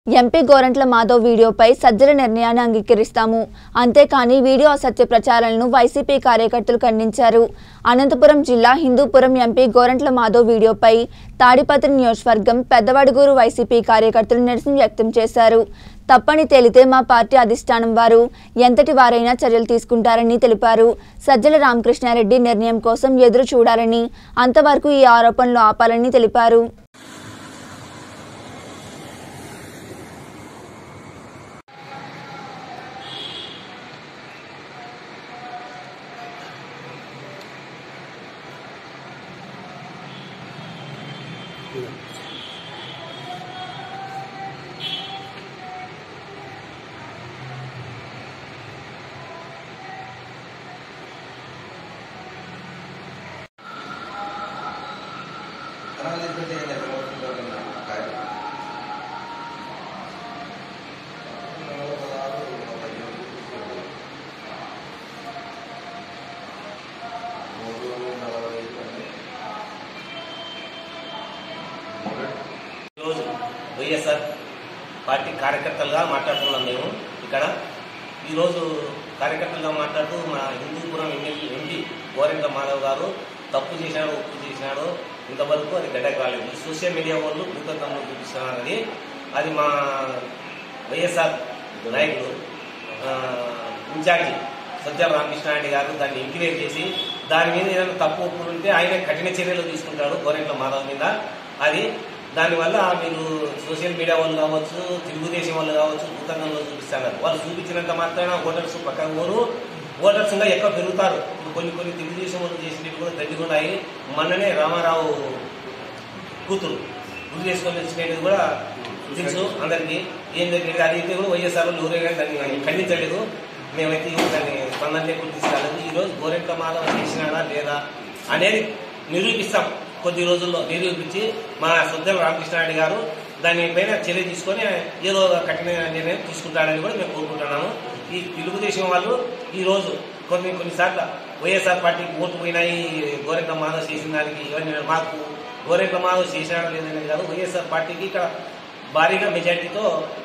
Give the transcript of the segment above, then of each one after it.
MP Gorantla Madhav వీడియోపై సజ్జల నిర్ణయాన్ని అంగీకరిస్తాము అంతేకాని వీడియో అసత్య ప్రచారాలను వైసీపీ కార్యకర్తలు ఖండించారు అనంతపురం జిల్లా హిందూపురం ఎంపీ గోరంట్ల మాధవ్ వీడియోపై తాడిపత్రి నియోజకవర్గం పెద్దవడుగూరు వైసీపీ కార్యకర్తలు నిరసన వ్యక్తం చేశారు తప్పని తేలితే మా పార్టీ అధిష్టానం వారు ఎంతటి వారైనా చర్యలు తీసుకుంటారని తెలిపారు సజ్జల రామకృష్ణారెడ్డి నిర్ణయం కోసం ఎదురు చూడాలని అంతవరకు ఈ ఆరోపణలు ఆపాలని తెలిపారు ఈరోజు వైఎస్ఆర్ పార్టీ కార్యకర్తలుగా మాట్లాడుతున్నాం మేము ఇక్కడ ఈరోజు కార్యకర్తలుగా మాట్లాడుతూ మా హిందూపురం ఎమ్మెల్యే ఎంపీ గోరెంట్ల మాధవ్ గారు తప్పు చేశాడు ఒప్పు చేసినాడు ఇంతవరకు అది గడ్డకు రాలేదు ఈ సోషల్ మీడియా వాళ్ళు భూతత్వంలో చూపిస్తున్నారు అది అది మా వైఎస్ఆర్ నాయకుడు ఆ, ఇన్ఛార్జి సజ్జల రామకృష్ణారెడ్డి గారు దాన్ని ఎంక్వైరీ చేసి దాని మీద ఏదైనా తప్పు ఒప్పులు ఉంటే ఆయన కఠిన చర్యలు తీసుకుంటాడు గోరెంట్ల మాధవ్ మీద అది దానివల్ల మీరు సోషల్ మీడియా వాళ్ళు కావచ్చు తెలుగుదేశం వాళ్ళు కావచ్చు భూతంగంలో చూపిస్తారు వాళ్ళు చూపించినంత మాత్రాన ఓటర్స్ పక్కన పోరు ఓటర్స్ ఇంకా ఎక్కువ పెరుగుతారు ఇప్పుడు కొన్ని కొన్ని తెలుగుదేశం వాళ్ళు చేసినవి కూడా దండిగా ఉన్నాయి మొన్ననే రామారావు కూతురు గుర్తు చేసుకొని వచ్చినది కూడా తెలుసు అందరికీ ఏం జరిగింది అది అయితే కూడా వైఎస్ఆర్ వాళ్ళు ఎవరైనా దాన్ని ఖండించలేదు మేమైతే ఎవరు దాన్ని స్పందన లేకుండా తీసుకురాలేదు ఈ రోజు గోరెంట్ల మాధవ చేసినాడా లేదా అనేది నిరూపిస్తాం కొద్ది రోజుల్లో నిరూపించి మా సొద్దల రామకృష్ణారెడ్డి గారు దానిపైన చర్య తీసుకొని ఏదో ఒక కఠిన నిర్ణయం తీసుకుంటారని కూడా మేము కోరుకుంటున్నాము ఈ తెలుగుదేశం వాళ్ళు ఈ రోజు కొన్ని కొన్నిసార్లు వైఎస్ఆర్ పార్టీకి ఓటు పోయినాయి గోరెంట్ల మాధవ్ చేసిన దానికి ఇవన్నీ మాకు గోరెంట్ల మాధవ్ చేసినాడో లేదని కాదు వైఎస్ఆర్ పార్టీకి ఇక్కడ భారీగా మెజార్టీతో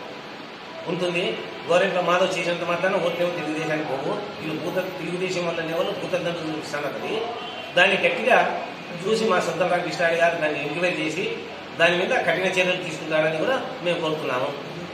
ఉంటుంది గోరెంట్ల మాధవ్ చేసినంత మాత్రాన ఓట్లేమో తెలుగుదేశానికి పోవు వీళ్ళు భూత తెలుగుదేశం వల్ల వాళ్ళు భూతద్దండలు చూపిస్తాను అది దాన్ని గట్టిగా చూసి మా సొంత రామకృష్ణారెడ్డి గారు దాన్ని ఎంక్వైరీ చేసి దాని మీద కఠిన చర్యలు తీసుకుంటారని కూడా మేము కోరుతున్నాము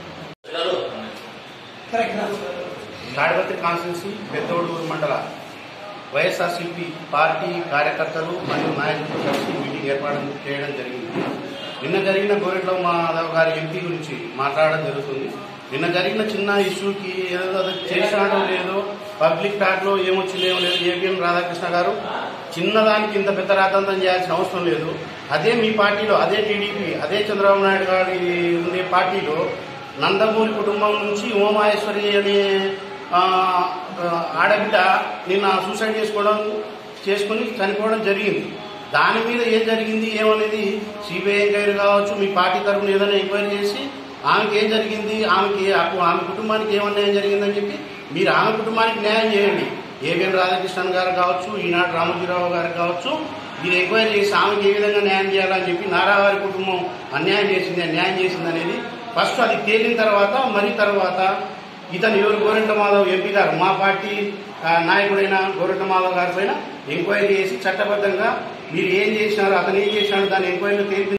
తాడిపత్రి కాన్స్టిట్యున్సీ పెద్దోడూరు మండల వైఎస్ఆర్సీపీ పార్టీ కార్యకర్తలు మరియు నాయకులు కలిసి మీటింగ్ ఏర్పాటు చేయడం జరిగింది నిన్న జరిగిన గోరెట్ల మాధవ్ గారి ఎంపీ గురించి మాట్లాడడం జరుగుతుంది నిన్న జరిగిన చిన్న ఇష్యూకి ఏదో అది చేసినాడో లేదో పబ్లిక్ టాక్ లో ఏమొచ్చిందో ఏమో లేదు ఏపీఎం రాధాకృష్ణ గారు చిన్నదానికి ఇంత పెద్ద రాతంతం చేయాల్సిన అవసరం లేదు అదే మీ పార్టీలో అదే టీడీపీ అదే చంద్రబాబు నాయుడు గారి ఉండే పార్టీలో నందమూరి కుటుంబం నుంచి ఉమామహేశ్వరి అనే ఆ, ఆ, ఆడబిడ్డ నిన్న సూసైడ్ చేసుకోవడం చేసుకుని చనిపోవడం జరిగింది దాని మీద ఏం జరిగింది ఏమనేది సిబిఐ ఎంక్వైరీ కావచ్చు మీ పార్టీ తరఫున ఏదైనా ఎంక్వైరీ చేసి ఆమెకి ఏం జరిగింది ఆమెకి అప్పు- ఆమె కుటుంబానికి ఏమన్యాయం జరిగిందని చెప్పి మీరు ఆమె కుటుంబానికి న్యాయం చేయండి ఏవిఎన్ రాధాకృష్ణన్ గారు కావచ్చు ఈనాడు రామోజీరావు గారు కావచ్చు మీరు ఎంక్వైరీ చేసి ఆమెకి ఏ విధంగా న్యాయం చేయాలని చెప్పి నారావారి కుటుంబం అన్యాయం చేసింది అన్యాయం చేసింది అనేది ఫస్ట్ అది తేలిన తర్వాత మరి తర్వాత ఇతను ఎవరు గోరెంట మాధవ్ ఎంపీ గారు మా పార్టీ ఆ, నాయకుడైన గోరెంట మాధవ్ గారి పైన ఎంక్వైరీ చేసి చట్టబద్ధంగా మీరు ఏం చేసినారు అతను ఏం చేసినాడు దాని ఎంక్వైరీలో తేలిన